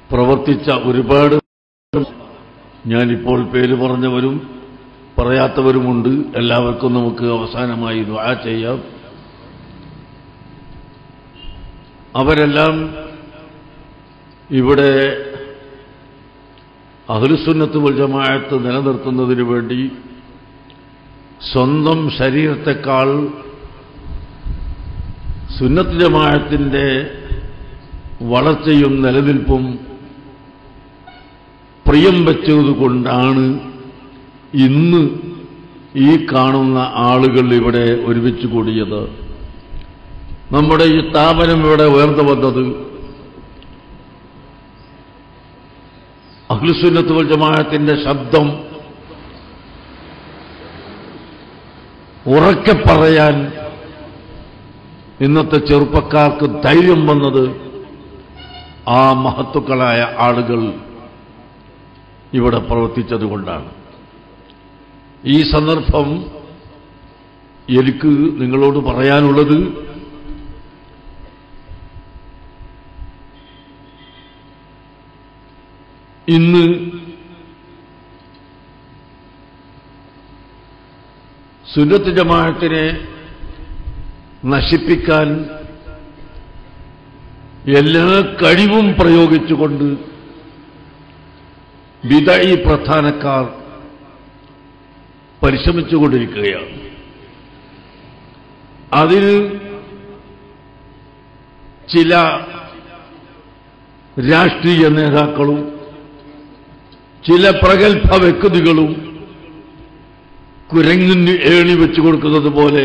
പ്രവർത്തിച്ച ഒരുപാട് ഞാനിപ്പോൾ പേര് പറഞ്ഞവരും പറയാത്തവരുമുണ്ട് എല്ലാവർക്കും നമുക്ക് അവസാനമായി ദുആ ചെയ്യാം അവരെല്ലാം ഇവിടെ അഹ്ലുസുന്നത്ത് വൽ ജമാഅത്ത് നിലനിർത്തുന്നതിന് വേണ്ടി സ്വന്തം ശരീരത്തെക്കാൾ സുന്നത്ത് ജമാഅത്തിന്റെ വളർച്ചയും നിലനിൽപ്പും പ്രിയം വെച്ചതുകൊണ്ടാണ് ഇന്ന് ഈ കാണുന്ന ആളുകൾ ഇവിടെ ഒരുമിച്ച് കൂടിയത് നമ്മുടെ ഈ സ്ഥാപനം ഇവിടെ ഉയർന്നു വന്നത് അഖിലുസുന്നത്ത് വൽ ജമാഅത്തിന്റെ ശബ്ദം ഉറക്കെ പറയാൻ ഇന്നത്തെ ചെറുപ്പക്കാർക്ക് ധൈര്യം വന്നത് ആ മഹത്തുക്കളായ ആളുകൾ ഇവിടെ പ്രവർത്തിച്ചതുകൊണ്ടാണ് ഈ സന്ദർഭം എനിക്ക് നിങ്ങളോട് പറയാനുള്ളത് ഇന്ന് സുന്നത്ത് ജമാഅത്തിനെ നശിപ്പിക്കാൻ എല്ലാ കഴിവും പ്രയോഗിച്ചുകൊണ്ട് വിദയി പ്രധാനക്കാർ പരിശ്രമിച്ചുകൊണ്ടിരിക്കുകയാണ് അതിന് ചില രാഷ്ട്രീയ നേതാക്കളും ചില പ്രഗത്ഭ വ്യക്തികളും കുരങ്ങിന് ഏണി വെച്ചു കൊടുക്കുന്നത് പോലെ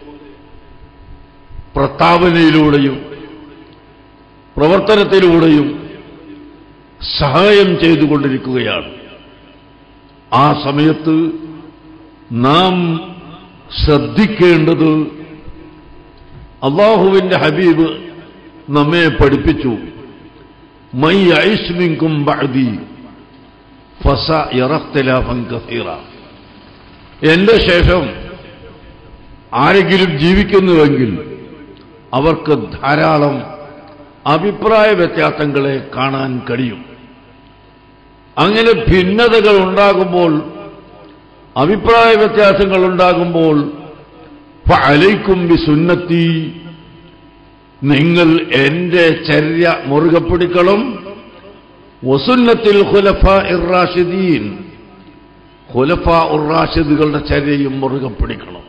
പ്രസ്താവനയിലൂടെയും പ്രവർത്തനത്തിലൂടെയും സഹായം ചെയ്തുകൊണ്ടിരിക്കുകയാണ് ആ സമയത്ത് നാം ശ്രദ്ധിക്കേണ്ടത് അള്ളാഹുവിന്റെ ഹബീബ് നമ്മെ പഠിപ്പിച്ചു മൈ ഐസ്മിങ്കും ബഅദി ഫസ യറഖ്തിലാഫൻ കസീറ എന്റെ ശേഷം ആരെങ്കിലും ജീവിക്കുന്നുവെങ്കിൽ അവർക്ക് ധാരാളം അഭിപ്രായ വ്യത്യാസങ്ങളെ കാണാൻ കഴിയും അങ്ങനെ ഭിന്നതകൾ ഉണ്ടാകുമ്പോൾ അഭിപ്രായ വ്യത്യാസങ്ങൾ ഉണ്ടാകുമ്പോൾ അലൈക്കും ബി സുന്നത്തി നിങ്ങൾ എന്റെ ചര്യ മുറുകെ പിടിക്കണം വസുന്നത്തിൽ ഖുലഫ ഇറാഷിദീൻ ഖുലഫ ഉറാഷിദുകളുടെ ചര്യയും മുറുകെ പിടിക്കണം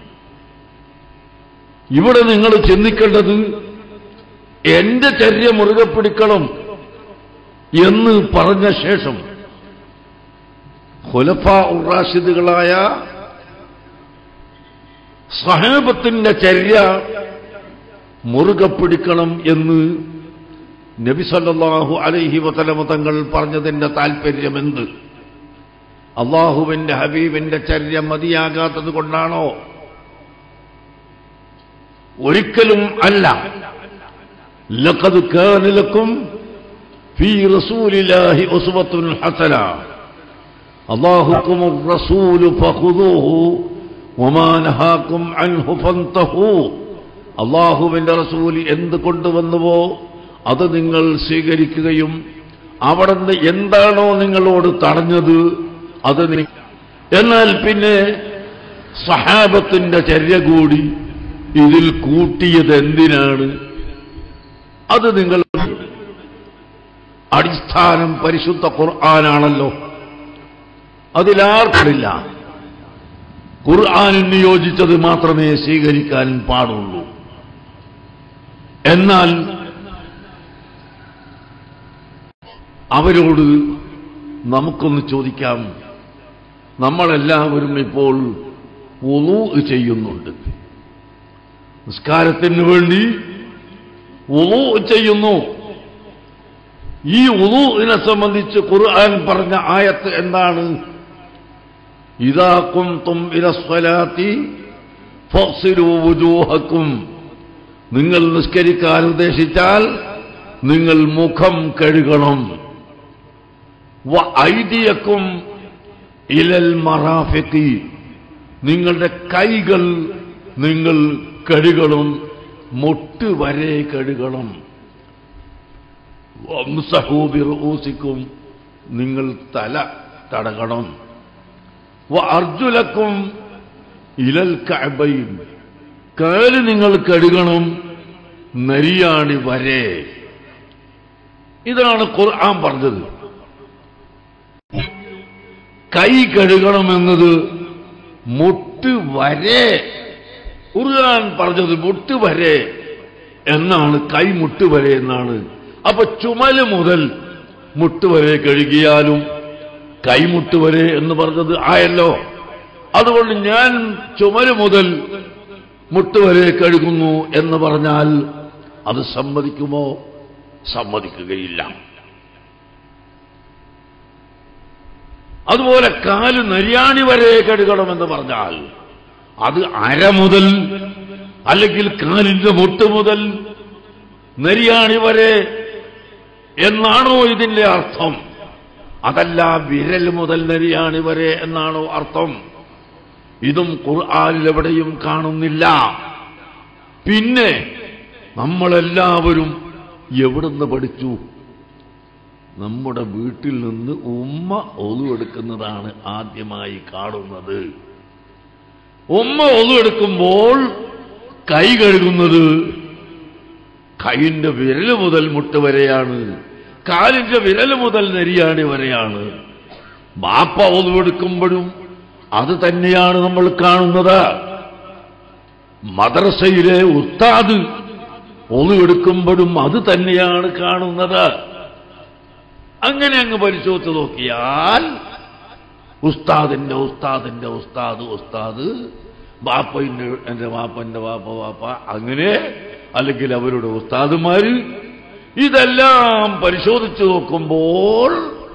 ഇവിടെ നിങ്ങൾ ചിന്തിക്കേണ്ടത് എന്റെ ചര്യ മുറുകെ പിടിക്കണം എന്ന് പറഞ്ഞ ശേഷം ഖുലഫ ഉറാഷിദുകളായ സഹാബത്തിന്റെ ചര്യ മുറുകെ പിടിക്കണം എന്ന് നബി സല്ലല്ലാഹു അലൈഹി വസല്ലമ തങ്ങൾ പറഞ്ഞതിന്റെ താല്പര്യമെന്ത് അള്ളാഹുവിന്റെ ഹബീബിന്റെ ചര്യ മതിയാകാത്തത് കൊണ്ടാണോ ഒരിക്കലും അല്ല ലഖദ് കാന ലക്കും ഫീ റസൂലില്ലാഹി ഉസ്വത്തുൻ ഹസന അല്ലാഹുക്കും റസൂലു ഫഖുദൂഹു വമാ നഹാക്കും അൻഹു ഫന്തഹു അള്ളാഹുവിന്റെ റസൂൽ എന്ത് കൊണ്ടുവന്നുവോ അത് നിങ്ങൾ സ്വീകരിക്കുകയും അവിടുന്ന് എന്താണോ നിങ്ങളോട് തടഞ്ഞത് അത് നി- എന്നാൽ പിന്നെ സഹാബത്തിന്റെ ചര്യ കൂടി ഇതിൽ കൂട്ടിയത് എന്തിനാണ് അത് നിങ്ങൾ അടിസ്ഥാനം പരിശുദ്ധ ഖുർആനാണല്ലോ അതിലാർക്കില്ല ഖുർആാനിന് യോജിച്ചത് മാത്രമേ സ്വീകരിക്കാൻ പാടുള്ളൂ എന്നാൽ അവരോട് നമുക്കൊന്ന് ചോദിക്കാം നമ്മളെല്ലാവരും ഇപ്പോൾ ഉളു ചെയ്യുന്നുണ്ട് നിസ്കാരത്തിന് വേണ്ടി ഉളു ചെയ്യുന്നു ഈ ഉളുവിനെ സംബന്ധിച്ച് ഖുർആൻ പറഞ്ഞ ആയത്ത് എന്താണ് ഇതാ കുന്തും ഇലസ്വലാത്തി ഫസ്സിലു വുജൂഹക്കും നിങ്ങൾ നിസ്കരിക്കാൻ ഉദ്ദേശിച്ചാൽ നിങ്ങൾ മുഖം കഴുകണം വ ഐതിയക്കും ഇലൽ മറാഫിക്കി നിങ്ങളുടെ കൈകൾ നിങ്ങൾ കഴുകണം മുട്ട് വരെ കഴുകണം വംസഹൂ ബിറുഊസിക്കും നിങ്ങൾ തല തടകണം വ അർജുലക്കും ഇലൽ കഅബൈൻ കാല് നിങ്ങൾ കഴുകണം നരിയാണി വരെ ഇതാണ് ഖുർആൻ പറഞ്ഞത് കൈ കഴുകണമെന്നത് മുട്ട് വരെ ഖുർആൻ പറഞ്ഞത് മുട്ട് വരെ എന്നാണ് കൈ മുട്ട് വരെ എന്നാണ് അപ്പൊ ചുമല് മുതൽ മുട്ട് വരെ കഴുകിയാലും കൈമുട്ട് വരെ എന്ന് പറഞ്ഞത് ആയല്ലോ അതുകൊണ്ട് ഞാൻ ചുമല് മുതൽ മുട്ട് വരെ കഴുകുന്നു എന്ന് പറഞ്ഞാൽ അത് സമ്മതിക്കുമോ സമ്മതിക്കുകയില്ല അതുപോലെ കാല് നരിയാണി വരെ കഴുകണമെന്ന് പറഞ്ഞാൽ അത് അര മുതൽ അല്ലെങ്കിൽ കാലിന്റെ മുട്ട് മുതൽ നരിയാണി വരെ എന്നാണോ ഇതിന്റെ അർത്ഥം അതല്ല വിരൽ മുതൽ നരിയാണി വരെ എന്നാണോ അർത്ഥം ഇതും ഖുർആാനിൽ എവിടെയും കാണുന്നില്ല പിന്നെ നമ്മളെല്ലാവരും എവിടുന്ന് പഠിച്ചു നമ്മുടെ വീട്ടിൽ നിന്ന് ഉമ്മ ഒതുവെടുക്കുന്നതാണ് ആദ്യമായി കാണുന്നത് ഉമ്മ ഒതുവെടുക്കുമ്പോൾ കൈ കഴുകുന്നത് കൈയിന്റെ വിരൽ മുതൽ മുട്ട് വരെയാണ് കാലിന്റെ വിരൽ മുതൽ നെരിയാണി വരെയാണ് ബാപ്പ ഒതുവെടുക്കുമ്പോഴും അത് തന്നെയാണ് നമ്മൾ കാണുന്നത് മദ്രസയിലെ ഉസ്താദ് ഒതുവെടുക്കുമ്പോഴും അത് തന്നെയാണ് കാണുന്നത് അങ്ങനെ അങ്ങ് പരിശോധിച്ച് നോക്കിയാൽ ഉസ്താദിന്റെ ഉസ്താദിന്റെ ഉസ്താദ് ഉസ്താദ് ബാപ്പന്റെ എന്റെ വാപ്പന്റെ വാപ്പ വാപ്പ അങ്ങനെ അല്ലെങ്കിൽ അവരുടെ ഉസ്താദുമാര് ഇതെല്ലാം പരിശോധിച്ചു നോക്കുമ്പോൾ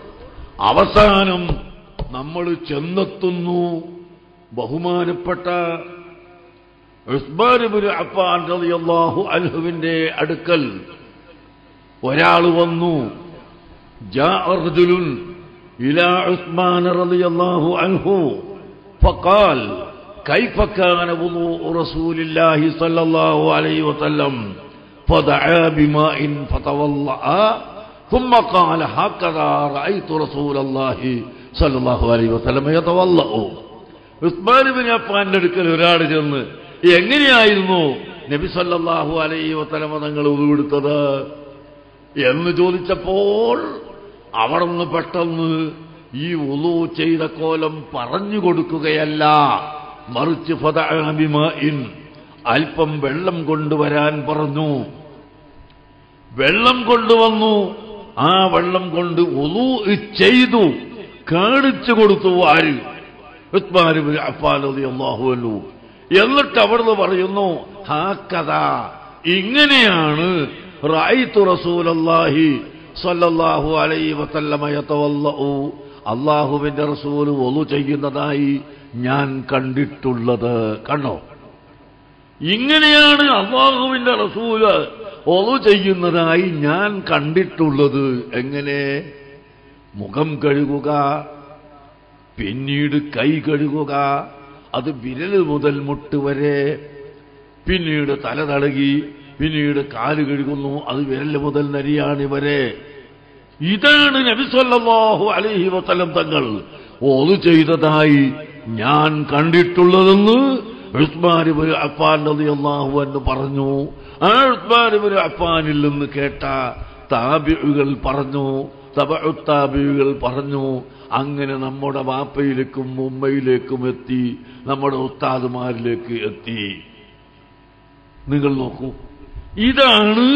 അവസാനം നമ്മൾ ചെന്നെത്തുന്നു ബഹുമാനപ്പെട്ട ഉസ്മാനുബിന് അപ്പാൻ റളിയല്ലാഹു അൻഹുവിന്റെ അടുക്കൽ ഒരാൾ വന്നു جاء رجل إلى عثمان رضي الله عنه فقال كيف كان وضوء رسول الله صلى الله عليه وسلم فدعا بماء فتوضأ ثم قال هكذا رأيت رسول الله صلى الله عليه وسلم يتوضأ ഉസ്മാൻ ബിൻ അഫ്ഫാന്റെ അടുക്കൽ ഒരാൾ ചെന്ന് എങ്ങനെയായിരുന്നു നബി സല്ലല്ലാഹു അലൈഹി വസല്ലമ തങ്ങൾ ഉരുവെടുത്തത് എന്ന് ചോദിച്ചപ്പോൾ അവിടുന്ന് പെട്ടെന്ന് ഈ ഉളു ചെയ്ത കോലം പറഞ്ഞു കൊടുക്കുകയല്ല മറിച്ച് ഫതഅബിമാഇൻ അല്പം വെള്ളം കൊണ്ടുവരാൻ പറഞ്ഞു വെള്ളം കൊണ്ടുവന്നു ആ വെള്ളം കൊണ്ട് ഉളു ചെയ്തു കാണിച്ചു കൊടുത്തു ആര് ഉസ്മാനുബിൻ അഫ്ഫാൻ റളിയല്ലാഹു അൻഹു എന്നിട്ട് അവിടുന്ന് പറയുന്നു ഹാക്കഥ ഇങ്ങനെയാണ് റഅയ്തു റസൂലല്ലാഹി സ്വല്ലല്ലാഹു അലൈഹി വസല്ലമ യതവല്ലഉ അള്ളാഹുവിന്റെ റസൂൽ ഒളു ചെയ്യുന്നതായി ഞാൻ കണ്ടിട്ടുള്ളത് കണ്ടോ ഇങ്ങനെയാണ് അള്ളാഹുവിന്റെ റസൂല് ഒളു ചെയ്യുന്നതായി ഞാൻ കണ്ടിട്ടുള്ളത് എങ്ങനെ മുഖം കഴുകുക പിന്നീട് കൈ കഴുകുക അത് വിരൽ മുതൽ മുട്ട് വരെ പിന്നീട് തല തടകി പിന്നീട് കാല് കഴുകുന്നു അത് വിരൽ മുതൽ നരിയാണി വരെ ഇതാണ് നബിസ്വല്ലാഹു അലൈഹി വസല്ലം തങ്ങൾ ഓത് ചെയ്തതായി ഞാൻ കണ്ടിട്ടുള്ളതെന്ന് ഉസ്മാനിബ് അഫാൻ റളിയല്ലാഹു എന്ന് പറഞ്ഞു ആ ഉസ്മാനിബ് അഫാനിൽ നിന്ന് കേട്ട താബികൾ പറഞ്ഞു തബുത്താബികൾ പറഞ്ഞു അങ്ങനെ നമ്മുടെ വാപ്പയിലേക്കും മുംബൈയിലേക്കും എത്തി നമ്മുടെ ഉസ്താദുമാരിലേക്ക് എത്തി നിങ്ങൾ നോക്കൂ ഇതാണ്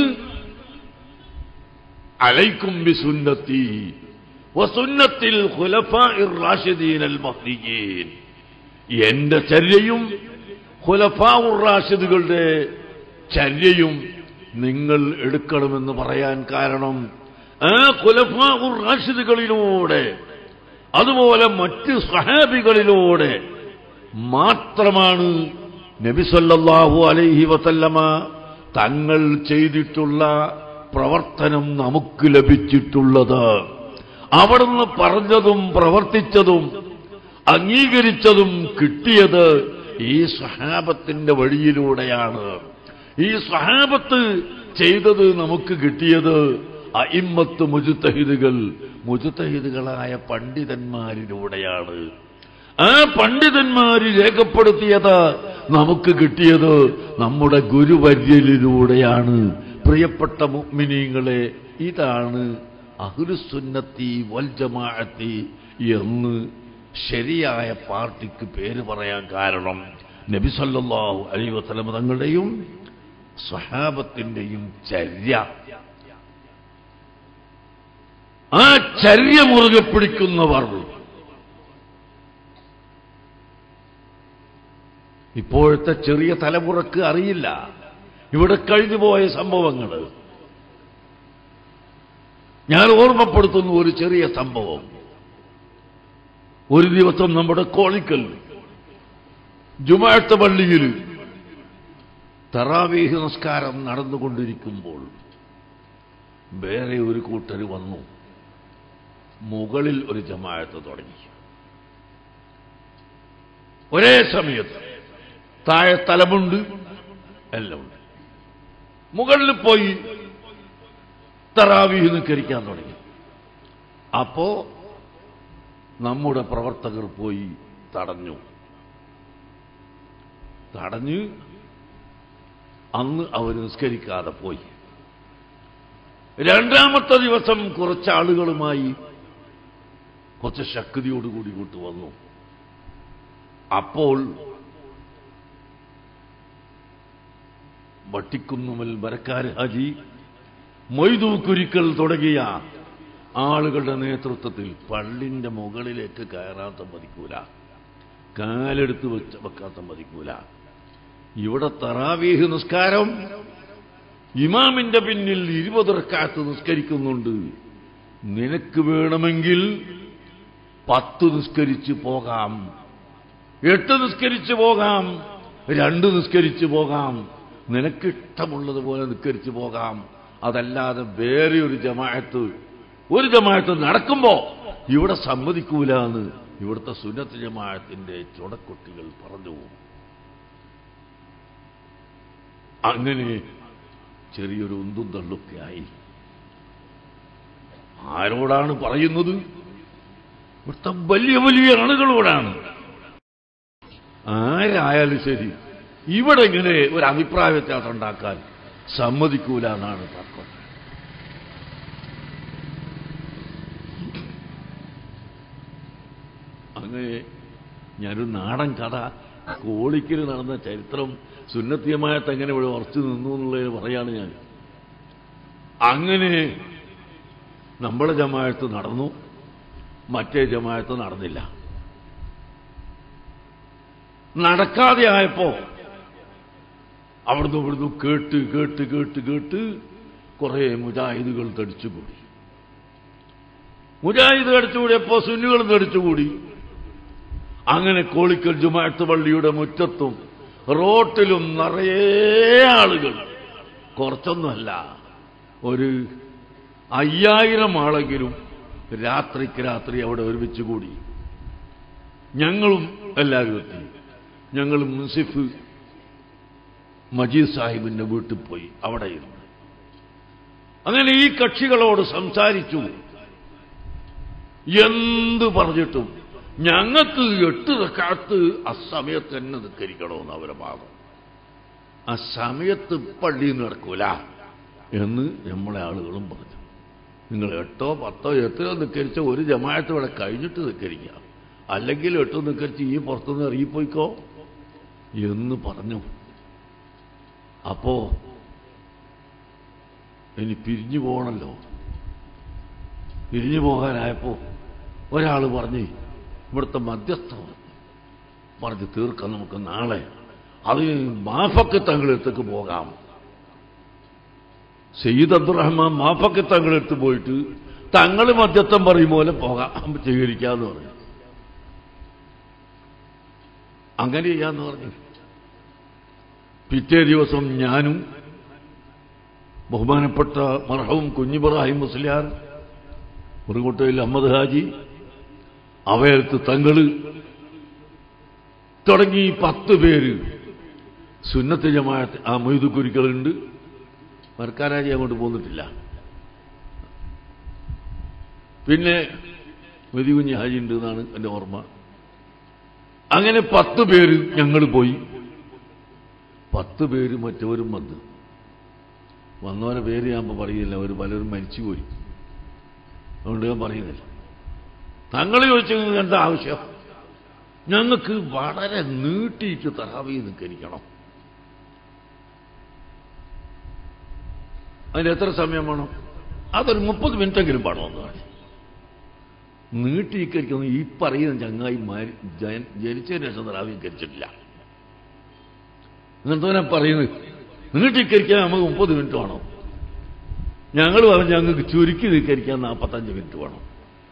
അലൈക്കും ബിസുന്നത്തി വസുന്നത്തിൽ ഖുലഫാഇർ റാഷിദീൻ അൽ മഹ്ദിയീൻ എന്റെ ചര്യയും ഖുലഫാഉർ റാഷിദുകളുടെ ചര്യയും നിങ്ങൾ എടുക്കണമെന്ന് പറയാൻ കാരണം ആ ഖുലഫാഉർ റാഷിദുകളിലൂടെ അതുപോലെ മറ്റ് സഹാബികളിലൂടെ മാത്രമാണ് നബിസല്ലാഹു അലൈഹി വസല്ലമ തങ്ങൾ ചെയ്തിട്ടുള്ള പ്രവർത്തനം നമുക്ക് ലഭിച്ചിട്ടുള്ളത് അവിടുന്ന് പറഞ്ഞതും പ്രവർത്തിച്ചതും അംഗീകരിച്ചതും കിട്ടിയത് ഈ സഹാബത്തിന്റെ വഴിയിലൂടെയാണ് ഈ സഹാബത്ത് ചെയ്തത് നമുക്ക് കിട്ടിയത് അയിമ്മത്ത് മുജുത്തഹിദുകൾ മുജുത്തഹിദുകളായ പണ്ഡിതന്മാരിലൂടെയാണ് ആ പണ്ഡിതന്മാര് രേഖപ്പെടുത്തിയത് നമുക്ക് കിട്ടിയത് നമ്മുടെ ഗുരുവര്യലിലൂടെയാണ് പ്രിയപ്പെട്ട മുഅ്മിനീങ്ങളെ ഇതാണ് അഹ്ലുസുന്നത്തി വൽ ജമാഅത്തി എന്ന് ശരിയായ പാർട്ടിക്ക് പേര് പറയാൻ കാരണം നബി സല്ലല്ലാഹു അലൈഹി വസല്ലം തങ്ങളുടെയും സ്വഹാബത്തിന്റെയും ചര്യ ആ ചര്യ മുറുകെ പിടിക്കുന്നവർ ഇപ്പോഴത്തെ ചെറിയ തലമുറക്ക് അറിയില്ല ഇവിടെ കഴിഞ്ഞുപോയ സംഭവങ്ങൾ ഞാൻ ഓർമ്മപ്പെടുത്തുന്ന ഒരു ചെറിയ സംഭവം ഒരു ദിവസം നമ്മുടെ കോളിക്കൽ ജുമാഴത്തെ പള്ളിയിൽ തറാവീഹ് നമസ്കാരം നടന്നുകൊണ്ടിരിക്കുമ്പോൾ വേറെ ഒരു കൂട്ടർ വന്നു മുകളിൽ ഒരു ജമാഴത്ത് തുടങ്ങി ഒരേ സമയത്ത് താഴെ തലമുണ്ട് എല്ലാം ഉണ്ട് മുകളിൽ പോയി തറാവീഹ് നിക്കരിക്കാൻ തുടങ്ങി അപ്പോ നമ്മുടെ പ്രവർത്തകർ പോയി തടഞ്ഞു തടഞ്ഞ് അന്ന് അവർ നിസ്കരിക്കാതെ പോയി രണ്ടാമത്തെ ദിവസം കുറച്ച് ആളുകളുമായി കുറച്ച് ശക്തിയോടുകൂടി കൂട്ട് വന്നു അപ്പോൾ വട്ടിക്കുന്നുമൽ മരക്കാർ ഹാജി മൊയ്തൂക്കുരിക്കൽ തുടങ്ങിയ ആളുകളുടെ നേതൃത്വത്തിൽ പള്ളിന്റെ മുകളിലേക്ക് കയറാൻ സമ്മതിക്കൂല കാലെടുത്ത് വെച്ച് വെക്കാൻ സമ്മതിക്കൂല ഇവിടെ തറാവീഹ് നിസ്കാരം ഇമാമിന്റെ പിന്നിൽ ഇരുപത് റക്കാത്ത് നിസ്കരിക്കുന്നുണ്ട് നിനക്ക് വേണമെങ്കിൽ പത്ത് നിസ്കരിച്ച് പോകാം എട്ട് നിസ്കരിച്ച് പോകാം രണ്ട് നിസ്കരിച്ച് പോകാം നിനക്കിഷ്ടമുള്ളതുപോലെ നിസ്കരിച്ച് പോകാം അതല്ലാതെ വേറെ ഒരു ജമാഅത്ത് ഒരു ജമാഅത്ത് നടക്കുമ്പോ ഇവിടെ സമ്മതിക്കൂല എന്ന് ഇവിടുത്തെ സുന്നത്ത് ജമാഅത്തിന്റെ ചുടക്കുട്ടികൾ പറഞ്ഞു അങ്ങനെ ചെറിയൊരു ഉന്തും തള്ളൊക്കെ ആയി ആരോടാണ് പറയുന്നത് ഇവിടുത്തെ വലിയ വലിയ ആളുകളോടാണ് ആരായാലും ശരി ഇവിടെ ഇങ്ങനെ ഒരു അഭിപ്രായ വ്യത്യാസം ഉണ്ടാക്കാൻ സമ്മതിക്കൂല എന്നാണ് തർക്കം അങ്ങനെ ഞാനൊരു നാടൻ കഥ കോളിക്കൽ നടന്ന ചരിത്രം സുന്നത്തിയമായിട്ട് എങ്ങനെ ഇവിടെ ഉറച്ചു നിന്നു എന്നുള്ളതിന് പറയാണ് ഞാൻ അങ്ങനെ നമ്മളെ ജമായത്ത് നടന്നു മറ്റേ ജമായത്ത് നടന്നില്ല നടക്കാതെ ആയപ്പോ അവിടുന്ന് ഇവിടുന്ന് കേട്ട് കേട്ട് കേട്ട് കേട്ട് കുറെ മുജാഹിദുകൾ തടിച്ചുകൂടി മുജാഹിദ് തടിച്ചുകൂടിയപ്പോ സുന്നികളും തടിച്ചുകൂടി അങ്ങനെ കോളിക്കൽ ജുമാഅത്ത് പള്ളിയുടെ മുറ്റത്തും റോട്ടിലും നിറയെ ആളുകൾ കുറച്ചൊന്നുമല്ല ഒരു അയ്യായിരം ആളെങ്കിലും രാത്രിക്ക് രാത്രി അവിടെ ഒരുമിച്ച് കൂടി ഞങ്ങളും എല്ലാവരും എത്തി ഞങ്ങൾ മുൻസിഫ് മജീദ് സാഹിബിന്റെ വീട്ടിൽ പോയി അവിടെ ഇരുന്നു അങ്ങനെ ഈ കക്ഷികളോട് സംസാരിച്ചു എന്ത് പറഞ്ഞിട്ടും ഞങ്ങൾക്ക് എട്ട് റക്കാത്ത് അസമയത്ത് തന്നെ നിൽക്കരിക്കണമെന്ന് അവരെ ഭാഗം ആ സമയത്ത് പള്ളിയിൽ നടക്കൂല എന്ന് നമ്മളെ ആളുകളും പറഞ്ഞു നിങ്ങൾ എട്ടോ പത്തോ എത്രയോ നിൽക്കരിച്ച ഒരു ജമായത്ത് ഇവിടെ കഴിഞ്ഞിട്ട് നിൽക്കരിക്കാം അല്ലെങ്കിൽ എട്ടോ നിൽക്കരിച്ച് ഈ പുറത്തുനിന്ന് ഇറങ്ങിപ്പോയിക്കോ എന്ന് പറഞ്ഞു അപ്പോ ഇനി പിരിഞ്ഞു പോകണല്ലോ പിരിഞ്ഞു പോകാനായപ്പോ ഒരാൾ പറഞ്ഞ് ഇവിടുത്തെ മധ്യസ്ഥ പറഞ്ഞ് തീർക്കാം നമുക്ക് നാളെ അത് മാഫക്ക് തങ്ങളെടുത്തേക്ക് പോകാം സയ്യിദ് അബ്ദുറഹ്മാൻ മാഫക്ക് തങ്ങളെടുത്ത് പോയിട്ട് തങ്ങൾ മധ്യസ്ഥം പറയും പോലെ പോകാം സ്വീകരിക്കാന്ന് പറഞ്ഞു അങ്ങനെ ചെയ്യാന്ന് പറഞ്ഞു പിറ്റേ ദിവസം ഞാനും ബഹുമാനപ്പെട്ട മർഹവും കുഞ്ഞിബ്രാഹിം മുസ്ലിയാർ മുറുകോട്ടയിൽ അഹമ്മദ് ഹാജി അവയടുത്ത് തങ്ങള് തുടങ്ങി പത്ത് പേര് സുന്നത്ത് ജമാഅത്ത് ആ മൊയ്തു കുരുക്കളുണ്ട് മർക്കാരാജി അങ്ങോട്ട് പോന്നിട്ടില്ല പിന്നെ മെതി കുഞ്ഞ് ഹാജി ഉണ്ട് എന്നാണ് എൻ്റെ ഓർമ്മ അങ്ങനെ പത്ത് പേര് ഞങ്ങൾ പോയി പത്ത് പേര് മറ്റവരും വന്നു വന്നവരെ പേര് ഞാൻ ഇപ്പൊ പറയില്ല അവർ പലരും മരിച്ചുപോയി അതുകൊണ്ട് ഞാൻ പറയുന്നില്ല തങ്ങൾ ചോദിച്ചു "നിങ്ങൾക്ക് എന്താ ആവശ്യം ഞങ്ങൾക്ക് വളരെ നീട്ടിയിട്ട് തറാവി നിൽക്കരിക്കണം അതിന് എത്ര സമയം വേണം അതൊരു മുപ്പത് മിനിറ്റെങ്കിലും വേണമെന്ന് പറഞ്ഞു നീട്ടിക്കരിക്കുന്നു ഈ പറയുന്ന ചങ്ങായി മാരി ജന- ജനിച്ചതിന് ശേഷം തറാവീകരിച്ചിട്ടില്ല എന്നിട്ട് പറയുന്നത് നീട്ടിക്കരിക്കാൻ നമുക്ക് മുപ്പത് മിനിറ്റ് വേണം ഞങ്ങൾ പറഞ്ഞു ഞങ്ങൾക്ക് ചുരുക്കി നിൽക്കരിക്കാൻ നാൽപ്പത്തഞ്ച് മിനിറ്റ് വേണം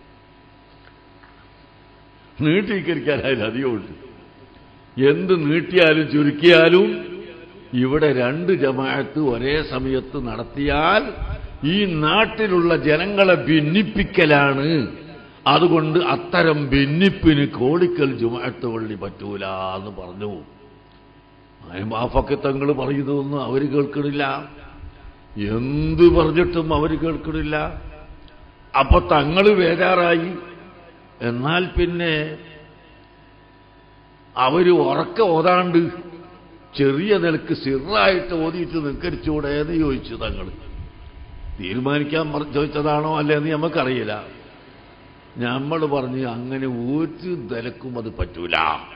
നീട്ടിക്കരിക്കാൻ അതിൽ അധികമുണ്ട് എന്ത് നീട്ടിയാലും ചുരുക്കിയാലും ഇവിടെ രണ്ട് ജമാഅത്ത് ഒരേ സമയത്ത് നടത്തിയാൽ ഈ നാട്ടിലുള്ള ജനങ്ങളെ ഭിന്നിപ്പിക്കലാണ് അതുകൊണ്ട് അത്തരം ഭിന്നിപ്പിന് കോടിക്കൽ ജുമാഅത്ത് പള്ളി പറ്റൂല എന്ന് പറഞ്ഞു മാഫക്കത്തങ്ങൾ പറയുന്നതൊന്നും അവർ കേൾക്കണില്ല എന്ത് പറഞ്ഞിട്ടും അവർ കേൾക്കണില്ല അപ്പൊ തങ്ങൾ ബേജാറായി എന്നാൽ പിന്നെ അവര് ഉറക്ക ഓതാണ്ട് ചെറിയ നിലക്ക് സിറായിട്ട് ഓതിയിട്ട് നിൽക്കരിച്ചൂടെ എന്ന് ചോദിച്ചു തങ്ങൾ തീരുമാനിക്കാൻ പറ- ചോദിച്ചതാണോ അല്ലേന്ന് നമുക്കറിയില്ല നമ്മൾ പറഞ്ഞ് അങ്ങനെ ഒരു നിലക്കും അത് പറ്റൂല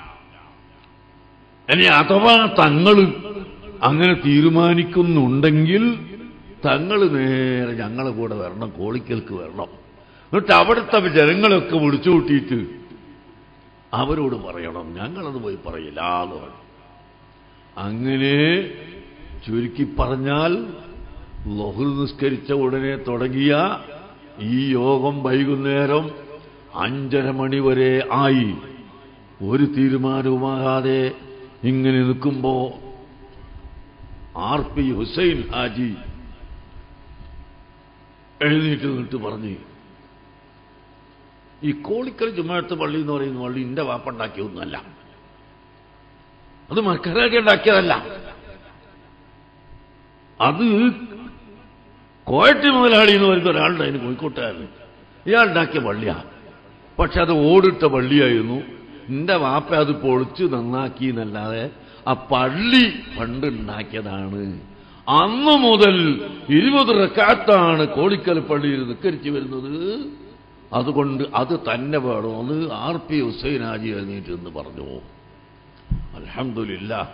ഇനി അഥവാ തങ്ങൾ അങ്ങനെ തീരുമാനിക്കുന്നുണ്ടെങ്കിൽ തങ്ങൾ നേരെ ഞങ്ങളെ കൂടെ വരണം കോളിക്കൽക്ക് വരണം എന്നിട്ട് അവിടുത്തെ ജനങ്ങളൊക്കെ വിളിച്ചു കൂട്ടിയിട്ട് അവരോട് പറയണം ഞങ്ങളത് പോയി പറയില്ല എന്ന് പറഞ്ഞു അങ്ങനെ ചുരുക്കി പറഞ്ഞാൽ ലഹുൽ നിസ്കരിച്ച ഉടനെ തുടങ്ങിയ ഈ യോഗം വൈകുന്നേരം അഞ്ചര മണി വരെ ആയി ഒരു തീരുമാനവുമാകാതെ ഇങ്ങനെ നിൽക്കുമ്പോ ആർ പി ഹുസൈൻ ഹാജി എഴുന്നേറ്റ് നിന്നിട്ട് പറഞ്ഞു ഈ കോളിക്കൽ ജുമാഅത്ത് പള്ളി എന്ന് പറയുന്ന പള്ളി എന്റെ വാപ്പുണ്ടാക്കിയൊന്നുമല്ല അത് മക്കരാക്കി ഉണ്ടാക്കിയതല്ല അത് കോയട്ടി മുതലാളി എന്ന് പറയുന്ന ഒരാളുടെ അതിന് കോഴിക്കോട്ടുകാരൻ ഇയാൾ ഉണ്ടാക്കിയ പള്ളിയാ പക്ഷെ അത് ഓടിട്ട പള്ളിയായിരുന്നു എന്റെ വാപ്പ അത് പൊളിച്ച് നന്നാക്കി എന്നല്ലാതെ ആ പള്ളി പണ്ട് ഉണ്ടാക്കിയതാണ് അന്നു മുതൽ ഇരുപത് റക്കാത്താണ് കോളിക്കൽ പള്ളിയിൽ നിക്കരിച്ചു വരുന്നത് അതുകൊണ്ട് അത് തന്നെ വേണമെന്ന് ആർ പി ഹുസൈൻ ഹാജി എഴുന്നേറ്റ് എന്ന് പറഞ്ഞു അലഹമില്ല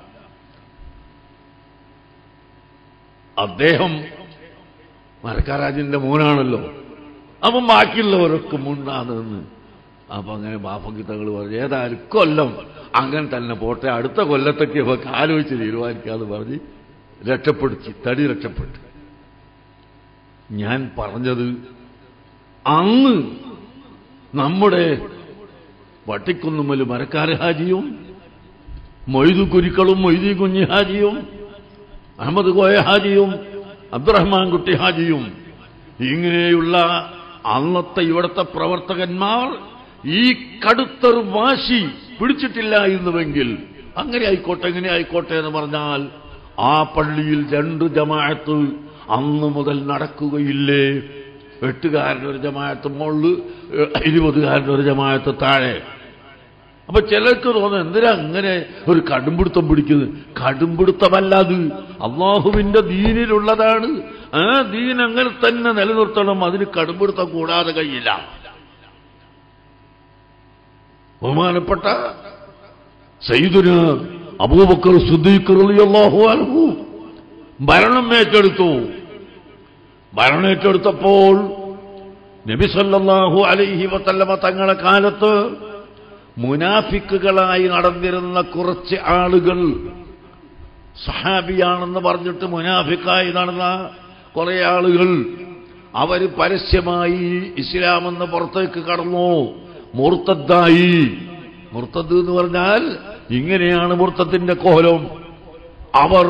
അദ്ദേഹം മരക്കാരാജിന്റെ മോനാണല്ലോ അപ്പം ബാക്കിയുള്ളവരൊക്കെ മുണ്ടാണെന്ന് അപ്പൊ അങ്ങനെ ബാപ്പക്ക് തങ്ങൾ പറഞ്ഞു ഏതായാലും കൊല്ലം അങ്ങനെ തന്നെ പോട്ടെ അടുത്ത കൊല്ലത്തൊക്കെ ഇവർക്ക് ആലോചിച്ച് തീരുമാനിക്കാന്ന് പറഞ്ഞ് രക്ഷപ്പെടുത്തി തടി രക്ഷപ്പെട്ടു ഞാൻ പറഞ്ഞത് അന്ന് നമ്മുടെ വട്ടിക്കുന്നുമ്മൽ മരക്കാര ഹാജിയും മൊയ്തു കുരിക്കളും മൊയ്തി കുഞ്ഞി ഹാജിയും അഹമ്മദ് കോയ ഹാജിയും അബ്ദുറഹ്മാൻ കുട്ടി ഹാജിയും ഇങ്ങനെയുള്ള അന്നത്തെ ഇവിടുത്തെ പ്രവർത്തകന്മാർ ഈ കടുത്തൊരു വാശി പിടിച്ചിട്ടില്ല എന്നുവെങ്കിൽ അങ്ങനെ ആയിക്കോട്ടെ എങ്ങനെ ആയിക്കോട്ടെ എന്ന് പറഞ്ഞാൽ ആ പള്ളിയിൽ രണ്ട് ജമാഅത്ത് അന്ന് മുതൽ നടക്കുകയില്ലേ എട്ടുകാരൻ്റെ ഒരു ജമാഅത്ത് മുകളിൽ ഇരുപതുകാരൻ്റെ ഒരു ജമാഅത്ത് താഴെ അപ്പൊ ചിലർക്ക് തോന്നുന്നു എന്തിനാ അങ്ങനെ ഒരു കടുംപിടുത്തം പിടിക്കുന്നത് കടുംപിടുത്തമല്ല അത് അള്ളാഹുവിന്റെ ദീനിലുള്ളതാണ് ആ ദീൻ അങ്ങനെ തന്നെ നിലനിർത്തണം അതിന് കടുംപിടുത്തം കൂടാതെ കഴിയില്ല ബഹുമാനപ്പെട്ട സയ്യിദുന അബൂബക്കർ സുദ്ദീഖ് റളിയല്ലാഹു അൻഹു ഭരണം ഏറ്റെടുത്തു ഭരണം ഏറ്റെടുത്തപ്പോൾ നബി സല്ലല്ലാഹു അലൈഹി വസല്ലമ തങ്ങളെ കാലത്ത് മുനാഫിക്കുകളായി നടന്നിരുന്ന കുറച്ച് ആളുകൾ സഹാബിയാണെന്ന് പറഞ്ഞിട്ട് മുനാഫിക്കായി നടന്ന കുറെ ആളുകൾ അവർ പരസ്യമായി ഇസ്ലാമെന്ന് പുറത്തേക്ക് കടന്നു മുർത്തദ്ദായി മുർത്തദ് എന്ന് പറഞ്ഞാൽ ഇങ്ങനെയാണ് മുർത്തത്തിന്റെ കോലം അവർ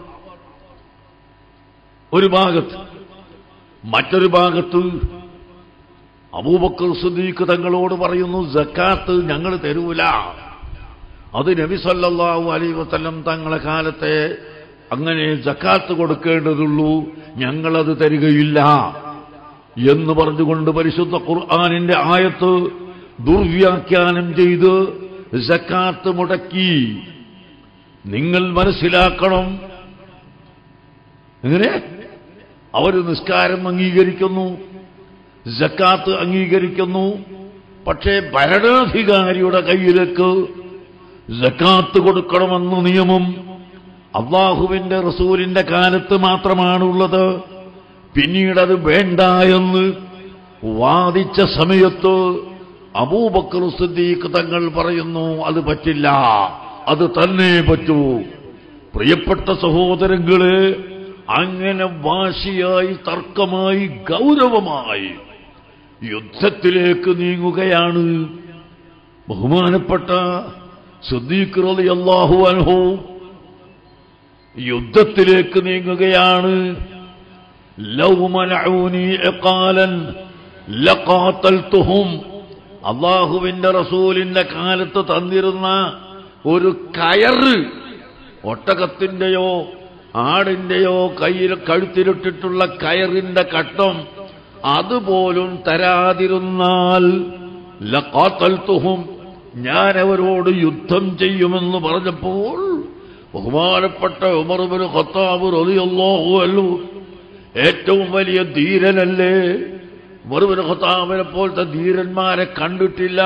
ഒരു ഭാഗത്ത് മറ്റൊരു ഭാഗത്ത് അബൂബക്കർ സുദ്ദീഖ് തങ്ങളോട് പറയുന്നു ജക്കാത്ത് ഞങ്ങൾ തരൂല അത് നബി സല്ലല്ലാഹു അലൈഹി വസല്ലം തങ്ങളെ കാലത്തെ അങ്ങനെ ജക്കാത്ത് കൊടുക്കേണ്ടതുള്ളൂ ഞങ്ങളത് തരികയില്ല എന്ന് പറഞ്ഞുകൊണ്ട് പരിശുദ്ധ ഖുർആാനിന്റെ ആയത്ത് ദുർവ്യാഖ്യാനം ചെയ്ത് സക്കാത്ത് മുടക്കി നിങ്ങൾ മനസ്സിലാക്കണം എങ്ങനെ അവർ നിസ്കാരം അംഗീകരിക്കുന്നു ജക്കാത്ത് അംഗീകരിക്കുന്നു പക്ഷേ ഭരണാധികാരിയുടെ കയ്യിലേക്ക് ജക്കാത്ത് കൊടുക്കണമെന്ന നിയമം അള്ളാഹുവിന്റെ റസൂലിന്റെ കാലത്ത് മാത്രമാണുള്ളത് പിന്നീട് അത് വേണ്ട എന്ന് വാദിച്ച സമയത്ത് അബൂബക്കർ സിദ്ദീഖ് തങ്ങൾ പറയുന്നു അത് പറ്റില്ല അത് തന്നെ പറ്റൂ പ്രിയപ്പെട്ട സഹോദരങ്ങളെ അങ്ങനെ വാശിയായി തർക്കമായി ഗൗരവമായി യുദ്ധത്തിലേക്ക് നീങ്ങുകയാണ് ബഹുമാനപ്പെട്ട സിദ്ദീഖ് റളിയല്ലാഹു അൻഹു യുദ്ധത്തിലേക്ക് നീങ്ങുകയാണ് ലൗ മനഊനി ഇഖാലൻ ലഖാതൽതുഹും അള്ളാഹുവിന്റെ റസൂലിന്റെ കാലത്ത് തന്നിരുന്ന ഒരു കയറ് ഒട്ടകത്തിന്റെയോ ആടിന്റെയോ കയ്യിൽ കഴുത്തിലിട്ടിട്ടുള്ള കയറിന്റെ കട്ടം അതുപോലും തരാതിരുന്നാൽ ലഖാത്തൽത്തുഹും ഞാൻ അവരോട് യുദ്ധം ചെയ്യുമെന്ന് പറഞ്ഞപ്പോൾ ബഹുമാനപ്പെട്ട ഉമർബിന് ഖത്താബ് റളിയല്ലാഹു അൻഹു ഏറ്റവും വലിയ ധീരനല്ലേ ഉമർബിന് ഖത്താബിനെ പോലത്തെ ധീരന്മാരെ കണ്ടിട്ടില്ല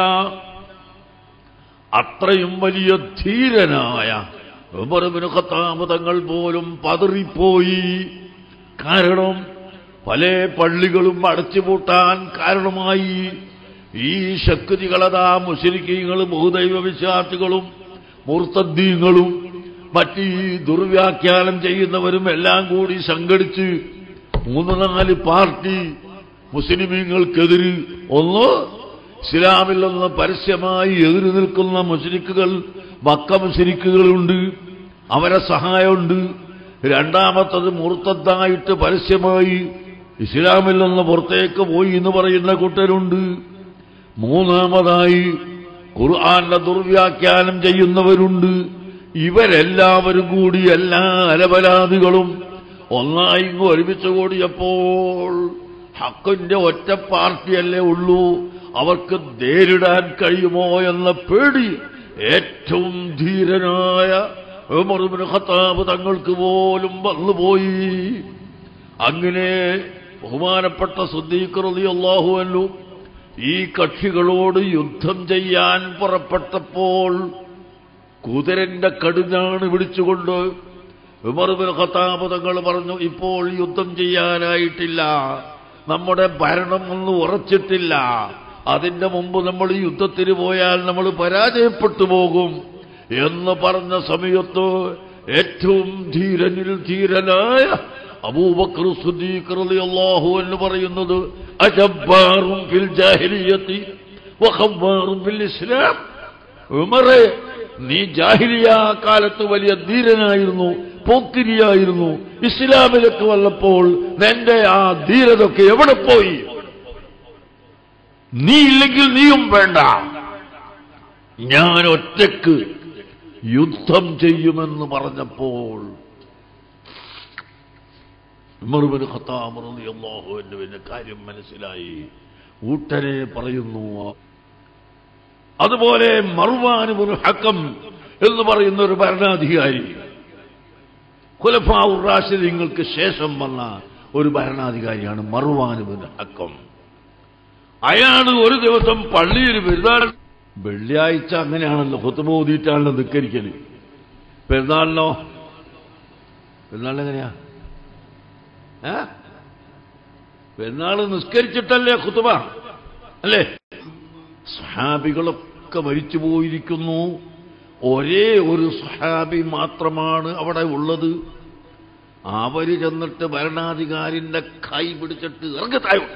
അത്രയും വലിയ ധീരനായ ഉമർബിന് ഖത്താബ് തങ്ങൾ പോലും പതറിപ്പോയി കാരണം പല പള്ളികളും അടച്ചുപൂട്ടാൻ കാരണമായി ഈ ശക്തികളതാ മുസ്ലിക്കീങ്ങളും ബഹുദൈവ വിശ്വാസികളും മൂർത്തദ്ദീങ്ങളും മറ്റ് ഈ ദുർവ്യാഖ്യാനം ചെയ്യുന്നവരും എല്ലാം കൂടി സംഘടിച്ച് മൂന്ന് നാല് പാർട്ടി മുസ്ലിമീങ്ങൾക്കെതിര് ഒന്ന് ഇസ്ലാമിൽ നിന്ന് പരസ്യമായി എതിര് നിൽക്കുന്ന മുസ്ലിക്കുകൾ മക്ക മുസ്ലിക്കുകളുണ്ട് അവരെ സഹായമുണ്ട് രണ്ടാമത്തത് മുർത്തദ്ദായിട്ട് പരസ്യമായി ഇസ്ലാമിൽ നിന്ന് പുറത്തേക്ക് പോയി എന്ന് പറയുന്ന കൂട്ടരുണ്ട് മൂന്നാമതായി ഖുർആാന്റെ ദുർവ്യാഖ്യാനം ചെയ്യുന്നവരുണ്ട് ഇവരെല്ലാവരും കൂടി എല്ലാ അലപരാധികളും ഒന്നായി ഇങ്ങ് ഒരുമിച്ച് കൂടിയപ്പോൾ ഹക്കിന്റെ ഒറ്റ പാർട്ടിയല്ലേ ഉള്ളൂ അവർക്ക് നേരിടാൻ കഴിയുമോ എന്ന പേടി ഏറ്റവും ധീരനായ ഉമറുബിന് ഖത്താബ് തങ്ങൾക്ക് പോലും വന്നുപോയി അങ്ങനെ ബഹുമാനപ്പെട്ട സുദ്ദീഖ്റലിയല്ലാഹു അല്ലു ഈ കക്ഷികളോട് യുദ്ധം ചെയ്യാൻ പുറപ്പെട്ടപ്പോൾ കുതിരന്റെ കടുഞ്ഞാണ് പിടിച്ചുകൊണ്ട് ഉമർബിൻ ഖത്താബ് തങ്ങൾ പറഞ്ഞു ഇപ്പോൾ യുദ്ധം ചെയ്യാനായിട്ടില്ല നമ്മുടെ ഭരണം ഒന്നും ഉറച്ചിട്ടില്ല അതിന്റെ മുമ്പ് നമ്മൾ യുദ്ധത്തിന് പോയാൽ നമ്മൾ പരാജയപ്പെട്ടു പോകും എന്ന് പറഞ്ഞ സമയത്ത് ഏറ്റവും ധീരനിൽ ധീരനായ അബൂബക്കർ സിദ്ദീഖ് റളിയല്ലാഹു എന്ന് പറയുന്നത് അജബ്ബാറും ഫിൽ ജാഹിലിയത്തി വഖബ്ബാറും ഫിൽ ഇസ്ലാം ഉമറെ നീ ജാഹിലിയ കാലത്ത് വലിയ ധീരനായിരുന്നു പോക്കിരിയായിരുന്നു ഇസ്ലാമിലേക്ക് വന്നപ്പോൾ നിന്റെ ആ ധീരതൊക്കെ എവിടെ പോയി നീ ഇല്ലെങ്കിൽ നീയും വേണ്ട ഞാൻ ഒറ്റക്ക് യുദ്ധം ചെയ്യുമെന്ന് പറഞ്ഞപ്പോൾ ഉമർബിന് ഖത്താബ് റളിയല്ലാഹു അൻഹുവിന്റെ കാര്യം മനസ്സിലായി ഊട്ടനെ പറയുന്നു അതുപോലെ മറുവാനുബുൽ ഹക്കം എന്ന് പറയുന്ന ഒരു ഭരണാധികാരി ഖുലഫാഉർ റാഷിദീങ്ങൾക്ക് ശേഷം വന്ന ഒരു ഭരണാധികാരിയാണ് മറുവാനുബുൽ ഹക്കം അയാൾ ഒരു ദിവസം പള്ളിയിൽ പെരുന്നാൾ വെള്ളിയാഴ്ച അങ്ങനെയാണല്ലോ ഹുത്തുമ ഊതിയിട്ടാണല്ലോ നിക്കരിക്കല് പെരുന്നാളിനോ പെരുന്നാളിന് എങ്ങനെയാ ഏ പെരുന്നാൾ നിസ്കരിച്ചിട്ടല്ലേ ഖുത്തുബ അല്ലേ സഹാബികളൊക്കെ മരിച്ചു പോയിരിക്കുന്നു ഒരേ ഒരു സഹാബി മാത്രമാണ് അവിടെ ഉള്ളത് അവര് ചെന്നിട്ട് ഭരണാധികാരിന്റെ കൈ പിടിച്ചിട്ട് ഇറങ്ങത്തായോട്ട്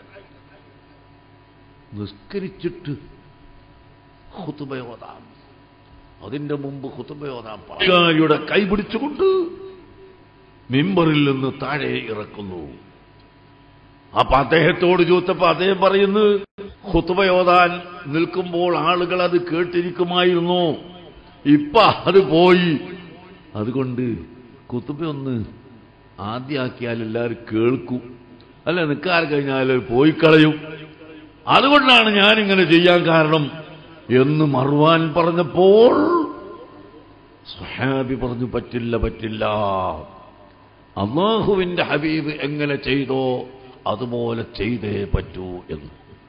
നിസ്കരിച്ചിട്ട് ഹുതുബയോതാം അതിന്റെ മുമ്പ് ഹുതുബയോതാം ഭരണാധികാരിയുടെ കൈ പിടിച്ചുകൊണ്ട് മിമ്പറിൽ നിന്ന് താഴെ ഇറക്കുന്നു അപ്പൊ അദ്ദേഹത്തോട് ചോദിച്ചപ്പോ അദ്ദേഹം പറയുന്നു ഹുത്തുബയോതാൻ നിൽക്കുമ്പോൾ ആളുകൾ അത് കേട്ടിരിക്കുമായിരുന്നു ഇപ്പൊ അത് പോയി അതുകൊണ്ട് കുത്തുബ ഒന്ന് ആദ്യാക്കിയാൽ എല്ലാവരും കേൾക്കും അല്ല നിൽക്കാൻ കഴിഞ്ഞാൽ പോയി കളയും അതുകൊണ്ടാണ് ഞാനിങ്ങനെ ചെയ്യാൻ കാരണം എന്ന് മറുവാൻ പറഞ്ഞപ്പോൾ സുഹാബി പറഞ്ഞു പറ്റില്ല പറ്റില്ല അള്ളാഹുവിന്റെ ഹബീബ് എങ്ങനെ ചെയ്തോ അതുപോലെ ചെയ്തേ പറ്റൂ എന്ന്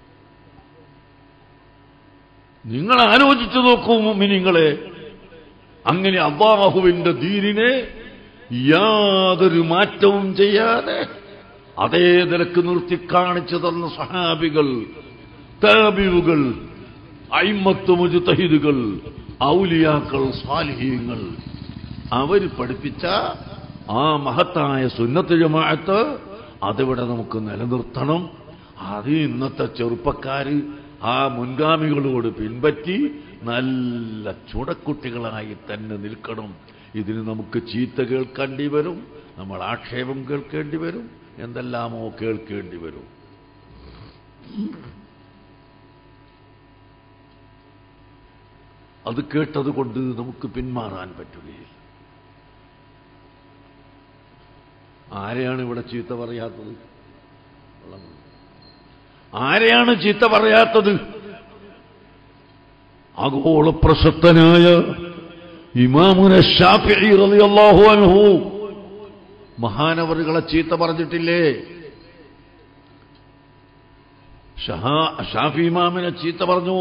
നിങ്ങൾ ആലോചിച്ചു നോക്കൂ മിനിങ്ങളെ അങ്ങനെ അള്ളാഹുവിന്റെ ദീനിനെ യാതൊരു മാറ്റവും ചെയ്യാതെ അതേ നിലക്ക് നിർത്തി കാണിച്ചു തന്ന സഹാബികൾ താബിവുകൾ അയിമത്ത് മുജുതഹിദുകൾ ഔലിയാക്കൾ സ്വാലിഹീങ്ങൾ അവർ പഠിപ്പിച്ച ആ മഹത്തായ സുന്നത്ത് ജമാഅത്ത് അതിവിടെ നമുക്ക് നിലനിർത്തണം അത് ഇന്നത്തെ ചെറുപ്പക്കാര് ആ മുൻഗാമികളോട് പിൻപറ്റി നല്ല ചുടക്കുട്ടികളായി തന്നെ നിൽക്കണം ഇതിന് നമുക്ക് ചീത്ത കേൾക്കേണ്ടി വരും നമ്മൾ ആക്ഷേപം കേൾക്കേണ്ടി വരും എന്തെല്ലാമോ കേൾക്കേണ്ടി വരും അത് കേട്ടതുകൊണ്ട് നമുക്ക് പിന്മാറാൻ പറ്റുകയില്ല ആരെയാണ് ഇവിടെ ചീത്ത പറയാത്തത് വെള്ളം കുടി. ആരെയാണ് ചീത്ത പറയാത്തത് ആഗോള പ്രശസ്തനായ ഇമാമുന ഷാഫിഈ റളിയല്ലാഹു അൻഹു മഹാനവറുകളെ ചീത്ത പറഞ്ഞിട്ടില്ലേ ഷഹാ- ഷാഫി ഇമാമിനെ ചീത്ത പറഞ്ഞു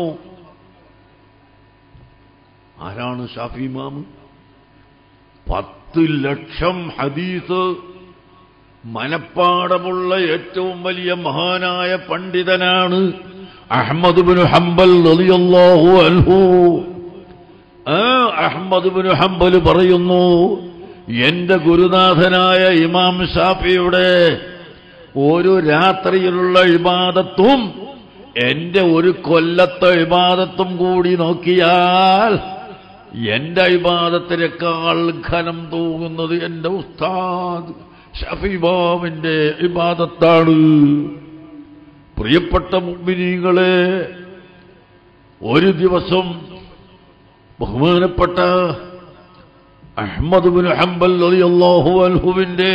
ആരാണ് ഷാഫി ഇമാം പത്ത് ലക്ഷം ഹദീസ് മനപ്പാടമുള്ള ഏറ്റവും വലിയ മഹാനായ പണ്ഡിതനാണ് അഹമ്മദ് ബിൻ ഹംബൽ റളിയല്ലാഹു അൻഹു ആ അഹമ്മദ് ബിൻ ഹംബൽ പറയുന്നു എന്റെ ഗുരുനാഥനായ ഇമാം ഷാഫിയുടെ ഒരു രാത്രിയിലുള്ള ഇബാദത്തും എന്റെ ഒരു കൊല്ലത്തെ ഇബാദത്തും കൂടി നോക്കിയാൽ എന്റെ ഇബാദത്തിനേക്കാൾ ഘനം തൂങ്ങുന്നത് എന്റെ ഉസ്താദ് ഷഫീബാമിന്റെ ഇബാദത്താണ് പ്രിയപ്പെട്ട മുഗ്മിനീങ്ങളെ ഒരു ദിവസം ബഹുമാനപ്പെട്ട അഹമ്മദ് ബിൻ ഹംബൽ റളിയല്ലാഹു അൻഹുവിന്റെ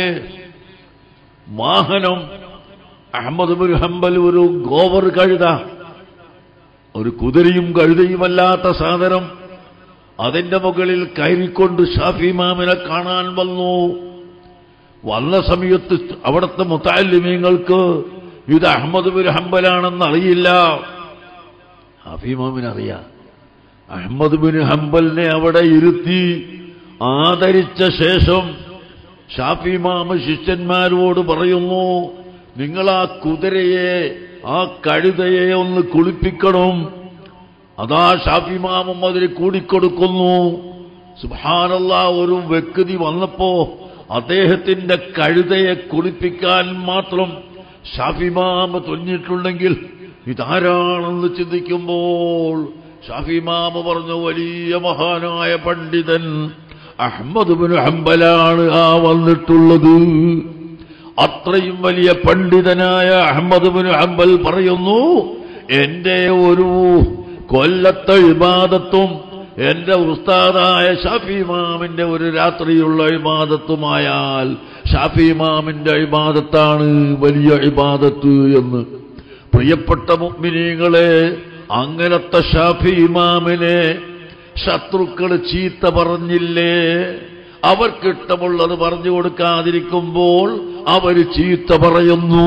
വാഹനം അഹമ്മദ് ബിൻ ഹംബൽ ഒരു ഗോവർ കഴുത ഒരു കുതിരയും കഴുതയുമല്ലാത്ത സാധനം അതിന്റെ മുകളിൽ കയറിക്കൊണ്ട് ഷാഫി ഇമാമിനെ കാണാൻ വന്നു വന്ന സമയത്ത് അവിടുത്തെ മുത്താലിമീങ്ങൾക്ക് ഇത് അഹമ്മദ് ബിൻ ഹംബലാണെന്ന് അറിയില്ല ഷാഫിമാമിനറിയാം അഹമ്മദ് ബിൻ ഹംബലിനെ അവിടെ ഇരുത്തി ആദരിച്ച ശേഷം ഷാഫിമാമ ശിഷ്യന്മാരോട് പറയുന്നു നിങ്ങൾ ആ കുതിരയെ ആ കഴുതയെ ഒന്ന് കുളിപ്പിക്കണം അതാ ഷാഫിമാമും അതിന് കൂടിക്കൊടുക്കുന്നു സുബാനല്ല ഒരു വ്യക്തി വന്നപ്പോ അദ്ദേഹത്തിന്റെ കഴുതയെ കുളിപ്പിക്കാൻ മാത്രം ഷാഫിമാമ തുന്നിയിട്ടുണ്ടെങ്കിൽ ഇതാരാണെന്ന് ചിന്തിക്കുമ്പോൾ ഷാഫിമാമ പറഞ്ഞു വലിയ മഹാനായ പണ്ഡിതൻ അഹമ്മദ് ബിൻ ഹംബലാണ് ആ വന്നിട്ടുള്ളത് അത്രയും വലിയ പണ്ഡിതനായ അഹമ്മദ് ബിൻ ഹംബൽ പറയുന്നു എന്റെ ഒരു കൊല്ലത്തെ ഇബാദത്തും എന്റെ ഉസ്താദായ ഷാഫി ഇമാമിന്റെ ഒരു രാത്രിയുള്ള ഇബാദത്തുമായാൽ ഷാഫി ഇമാമിന്റെ ഇബാദത്താണ് വലിയ ഇബാദത്ത് എന്ന് പ്രിയപ്പെട്ട മുഗ്മിനീങ്ങളെ അങ്ങനത്തെ ഷാഫി ഇമാമിനെ ശത്രുക്കൾ ചീത്ത പറഞ്ഞില്ലേ അവർക്കിഷ്ടമുള്ളത് പറഞ്ഞു കൊടുക്കാതിരിക്കുമ്പോൾ അവര് ചീത്ത പറയുന്നു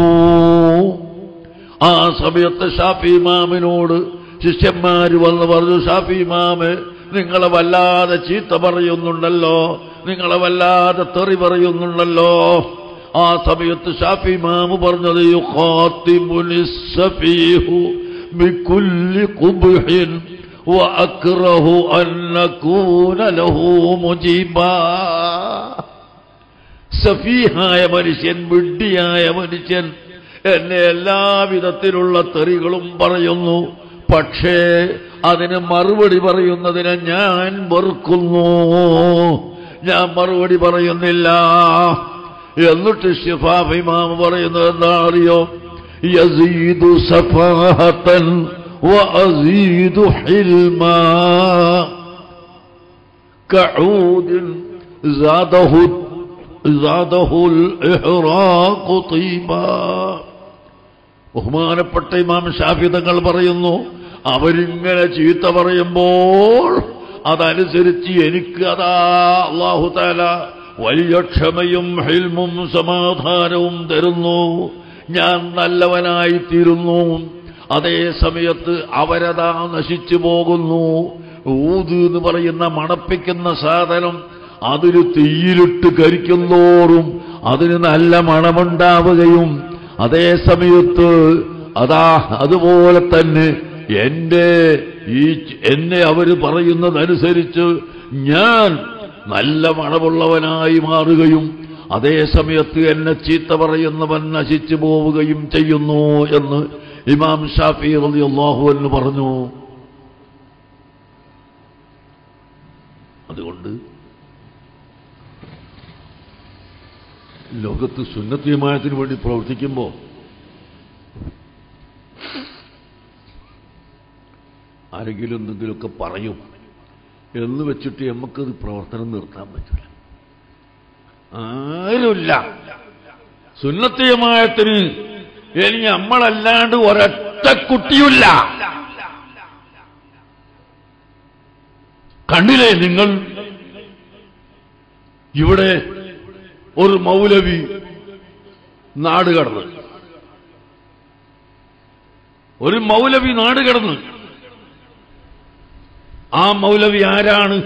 ആ സമയത്ത് ഷാഫി ഇമാമിനോട് ശിഷ്യന്മാര് വന്ന് പറഞ്ഞു ഷാഫി ഇമാമ് നിങ്ങളെ വല്ലാതെ ചീത്ത പറയുന്നുണ്ടല്ലോ നിങ്ങളെ വല്ലാതെ തെറി പറയുന്നുണ്ടല്ലോ ആ സമയത്ത് ഷാഫി ഇമാമ് പറഞ്ഞത് യുഖാത്തിബുനി സഫീഹു ബികുല്ലി ഖുബ്ഹിൻ وأكره أن نكون له مجيبا സഫീഹായ മനുഷ്യൻ വിഡ്ഢിയായ മനുഷ്യൻ എന്നെ എല്ലാവിധത്തിലുള്ള തെറികളും പറയുന്നു പക്ഷേ അതിന് മറുപടി പറയുന്നതിനെ ഞാൻ വെറുക്കുന്നു ഞാൻ മറുപടി പറയുന്നില്ല എന്നിട്ട് ഷിഫാഫിമാമ പറയുന്നത് എന്താ അറിയോ യസീദു സഫാഹത്തൻ وأزيد حلما كعود زاده زاده الإحراق طيبا ബഹുമാനപ്പെട്ട ഇമാം ഷാഫി തങ്ങൾ പറയുന്നു അവരിങ്ങനെ ചീത്ത പറയുമ്പോൾ അതനുസരിച്ച് എനിക്ക് അതാ അള്ളാഹു താല വലിയ ക്ഷമയും ഹിൽമും സമാധാനവും തരുന്നു ഞാൻ നല്ലവനായിത്തീരുന്നു അതേ സമയത്ത് അവരതാ നശിച്ചു പോകുന്നു ഊത് എന്ന് പറയുന്ന മണപ്പിക്കുന്ന സാധനം അതിന് തീയിലിട്ട് കരിക്കുന്നോറും അതിന് നല്ല മണമുണ്ടാവുകയും അതേ സമയത്ത് അതാ അതുപോലെ തന്നെ എന്റെ ഈ എന്നെ അവര് പറയുന്നതനുസരിച്ച് ഞാൻ നല്ല മണമുള്ളവനായി മാറുകയും അതേ സമയത്ത് എന്നെ ചീത്ത പറയുന്നവൻ നശിച്ചു പോവുകയും ചെയ്യുന്നു എന്ന് ഇമാം ഷാഫി റളിയല്ലാഹു എന്ന് പറഞ്ഞു അതുകൊണ്ട് ലോകത്ത് സുന്നത്തിയമായത്തിന് വേണ്ടി പ്രവർത്തിക്കുമ്പോൾ ആരെങ്കിലും എന്തെങ്കിലുമൊക്കെ പറയും എന്ന് വെച്ചിട്ട് നമുക്കത് പ്രവർത്തനം നിർത്താൻ പറ്റില്ല ആരുമില്ല സുന്നത്തിയമായത്തിന് ഇനി നമ്മളല്ലാണ്ട് ഒരൊറ്റ കുട്ടിയില്ല കണ്ടില്ലേ നിങ്ങൾ ഇവിടെ ഒരു മൗലവി നാട് കടന്ന് ഒരു മൗലവി നാട് കടന്ന് ആ മൗലവി ആരാണ്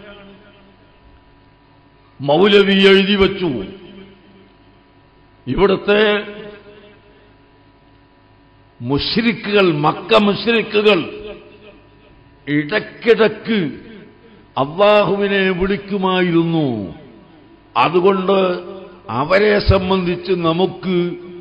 മൗലവി എഴുതി വച്ചു ഇവിടുത്തെ മുഷ്രിക്കുകൾ മക്ക മുഷ്രിക്കുകൾ ഇടയ്ക്കിടയ്ക്ക് അള്ളാഹുവിനെ വിളിക്കുമായിരുന്നു അതുകൊണ്ട് അവരെ സംബന്ധിച്ച് നമുക്ക്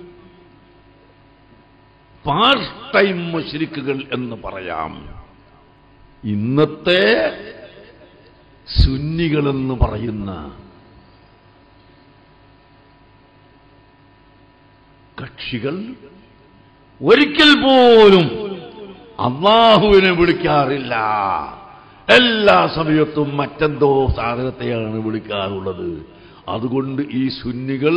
പാർട്ട് ടൈം മുഷ്രിക്കുകൾ എന്ന് പറയാം ഇന്നത്തെ സുന്നികളെന്ന് പറയുന്ന കക്ഷികൾ ഒരിക്കൽ പോലും അള്ളാഹുവിനെ വിളിക്കാറില്ല എല്ലാ സമയത്തും മറ്റെന്തോ സാധനത്തെയാണ് വിളിക്കാറുള്ളത് അതുകൊണ്ട് ഈ സുന്നികൾ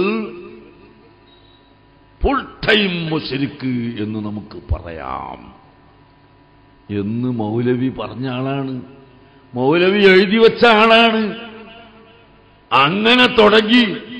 ഫുൾ ടൈം മുശരിക്ക് എന്ന് നമുക്ക് പറയാം എന്ന് മൗലവി പറഞ്ഞ ആളാണ് മൗലവി എഴുതി വെച്ച ആളാണ് അങ്ങനെ തുടങ്ങി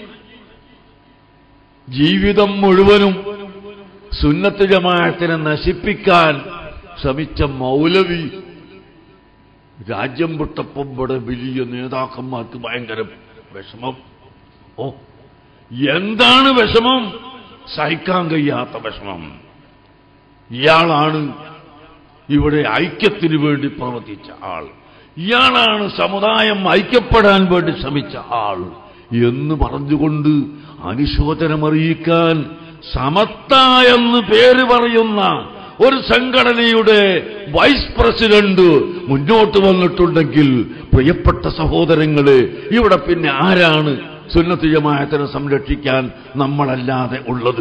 ജീവിതം മുഴുവനും സുന്നത്ത് ജമാഅത്തിനെ നശിപ്പിക്കാൻ ശ്രമിച്ച മൗലവി രാജ്യം വിട്ടപ്പം ഇവിടെ വലിയ നേതാക്കന്മാർക്ക് ഭയങ്കര വിഷമം ഓ എന്താണ് വിഷമം സഹിക്കാൻ കഴിയാത്ത വിഷമം ഇയാളാണ് ഇവിടെ ഐക്യത്തിന് വേണ്ടി പ്രവർത്തിച്ച ആൾ ഇയാളാണ് സമുദായം ഐക്യപ്പെടാൻ വേണ്ടി ശ്രമിച്ച ആൾ എന്ന് പറഞ്ഞുകൊണ്ട് അനുശോചനമറിയിക്കാൻ സമത്ത എന്ന് പേര് പറയുന്ന ഒരു സംഘടനയുടെ വൈസ് പ്രസിഡന്റ് മുന്നോട്ട് വന്നിട്ടുണ്ടെങ്കിൽ പ്രിയപ്പെട്ട സഹോദരങ്ങളെ ഇവിടെ പിന്നെ ആരാണ് സുന്നത്ത് ജമാഅത്തിനെ സംരക്ഷിക്കാൻ നമ്മളല്ലാതെ ഉള്ളത്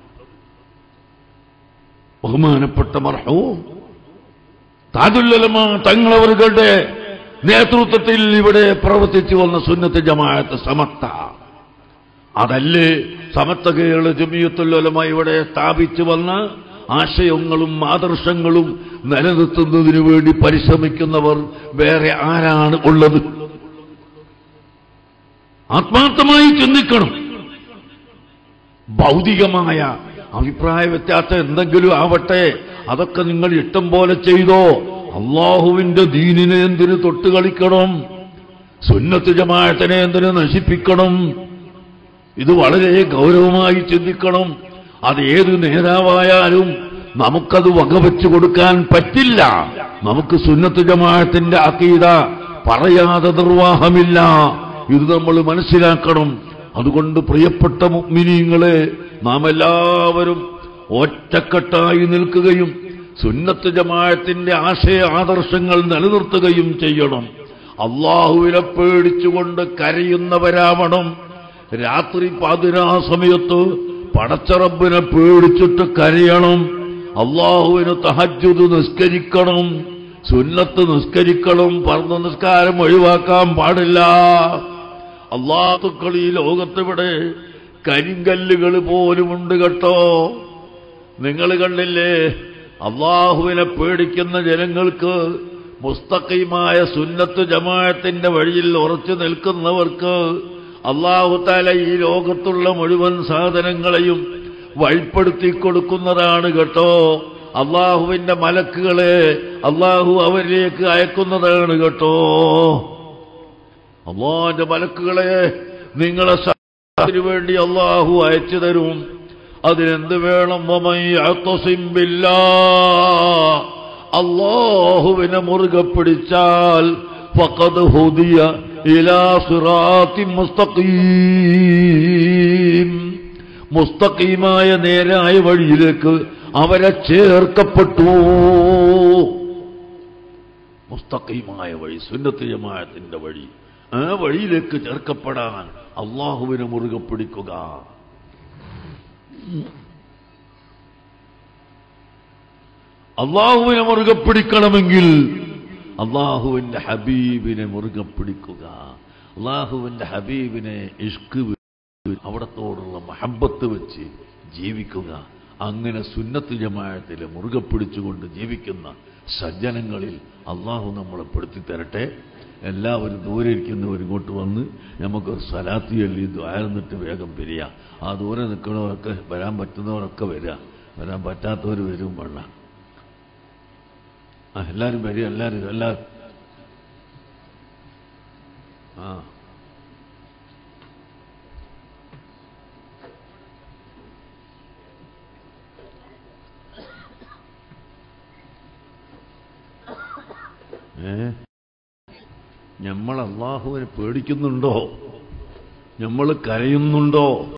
ബഹുമാനപ്പെട്ട മർഹൂ താജുല്ലമ തങ്ങളവരുടെ നേതൃത്വത്തിൽ ഇവിടെ പ്രവർത്തിച്ചു വന്ന സുന്നത്ത് ജമാഅത്ത് സമത്ത അതല്ലേ സമത്തകയുടെ ജമിയത്തുല്ലമ ഇവിടെ സ്ഥാപിച്ചു വന്ന ആശയങ്ങളും ആദർശങ്ങളും നിലനിർത്തുന്നതിനു വേണ്ടി പരിശ്രമിക്കുന്നവർ വേറെ ആരാണ് ഉള്ളത് ആത്മാർത്ഥമായി ചിന്തിക്കണം ഭൗതികമായ അഭിപ്രായ വ്യത്യാസം എന്തെങ്കിലും ആവട്ടെ അതൊക്കെ നിങ്ങൾ ഇഷ്ടം പോലെ ചെയ്തോ അള്ളാഹുവിന്റെ ദീനിനെ എന്തിന് തൊട്ട് കളിക്കണം സുന്നത്ത് ജമാഅത്തിനെ എന്തിന് നശിപ്പിക്കണം ഇത് വളരെ ഗൗരവമായി ചിന്തിക്കണം അത് ഏത് നേതാവായാലും നമുക്കത് വകവെച്ചു കൊടുക്കാൻ പറ്റില്ല നമുക്ക് സുന്നത്ത് ജമാഅത്തിന്റെ അക്കീത പറയാതെ നിർവാഹമില്ല ഇത് നമ്മൾ മനസ്സിലാക്കണം അതുകൊണ്ട് പ്രിയപ്പെട്ട മുഗ്മിനീങ്ങളെ നാം എല്ലാവരും ഒറ്റക്കെട്ടായി നിൽക്കുകയും സുന്നത്ത് ജമാഅത്തിന്റെ ആശയ ആദർശങ്ങൾ നിലനിർത്തുകയും ചെയ്യണം അള്ളാഹുവിനെ പേടിച്ചുകൊണ്ട് കരയുന്നവരാവണം രാത്രി പാതിരാ സമയത്ത് പടച്ചറബിനെ പേടിച്ചിട്ട് കരയണം അള്ളാഹുവിന് തഹജ്ജുദ് നിസ്കരിക്കണം സുന്നത്ത് നിസ്കരിക്കണം പറഞ്ഞ നിസ്കാരം ഒഴിവാക്കാൻ പാടില്ല അള്ളാഹുക്കൾ ഈ ലോകത്തിവിടെ കരിങ്കല്ലുകൾ പോലുമുണ്ട് കേട്ടോ നിങ്ങൾ കണ്ടില്ലേ അള്ളാഹുവിനെ പേടിക്കുന്ന ജനങ്ങൾക്ക് മുസ്തഖീമായ സുന്നത്ത് ജമാഅത്തിന്റെ വഴിയിൽ ഉറച്ചു നിൽക്കുന്നവർക്ക് അള്ളാഹു താല ഈ ലോകത്തുള്ള മുഴുവൻ സാധനങ്ങളെയും വഴിപ്പെടുത്തി കൊടുക്കുന്നതാണ് കേട്ടോ അള്ളാഹുവിന്റെ മലക്കുകളെ അള്ളാഹു അവരിലേക്ക് അയക്കുന്നതാണ് കേട്ടോ അള്ളാഹിന്റെ മലക്കുകളെ നിങ്ങളെ സഹായത്തിനു വേണ്ടി അള്ളാഹു അയച്ചു തരും അതിനെന്ത് വേണം വമയ്യസിമ്പില്ല അള്ളാഹുവിനെ മുറുകെ പിടിച്ചാൽ ഫഖദ് ഹുദിയ ഇലാ സിറാത്തി മുസ്തഖീം മുസ്തഖീമായ നേരായ വഴിയിലേക്ക് അവരെ ചേർക്കപ്പെട്ടു മുസ്തഖീമായ വഴി സുന്നത്ത് ജമാഅത്തിന്റെ വഴി ആ വഴിയിലേക്ക് ചേർക്കപ്പെടാൻ അള്ളാഹുവിനെ മുറുകെ പിടിക്കുക അള്ളാഹുവിനെ മുറുകെ പിടിക്കണമെങ്കിൽ അള്ളാഹുവിന്റെ ഹബീബിനെ മുറുകെ പിടിക്കുക അള്ളാഹുവിന്റെ ഹബീബിനെ ഇഷ്ക് അവിടത്തോടുള്ള മഹബത്ത് വെച്ച് ജീവിക്കുക അങ്ങനെ സുന്നത്ത് ജമായത്തിൽ മുറുകെ പിടിച്ചുകൊണ്ട് ജീവിക്കുന്ന സജ്ജനങ്ങളിൽ അള്ളാഹു നമ്മളെ പെടുത്തി തരട്ടെ എല്ലാവരും ദൂരെ ഇരിക്കുന്നവർ ഇങ്ങോട്ട് വന്ന് നമുക്കൊരു സ്വലാത്തി ചൊല്ലി ദ്വാരന്നിട്ട് വേഗം പിരിയാം ആ ദൂരെ നിൽക്കുന്നവരൊക്കെ വരാൻ പറ്റുന്നവരൊക്കെ വരിക വരാൻ പറ്റാത്തവർ വരും വേണ്ട ആ എല്ലാവരും വരിക എല്ലാവരും എല്ലാവരും ആ ഏ നമ്മൾ അള്ളാഹുവിനെ പേടിക്കുന്നുണ്ടോ നമ്മൾ കരയുന്നുണ്ടോ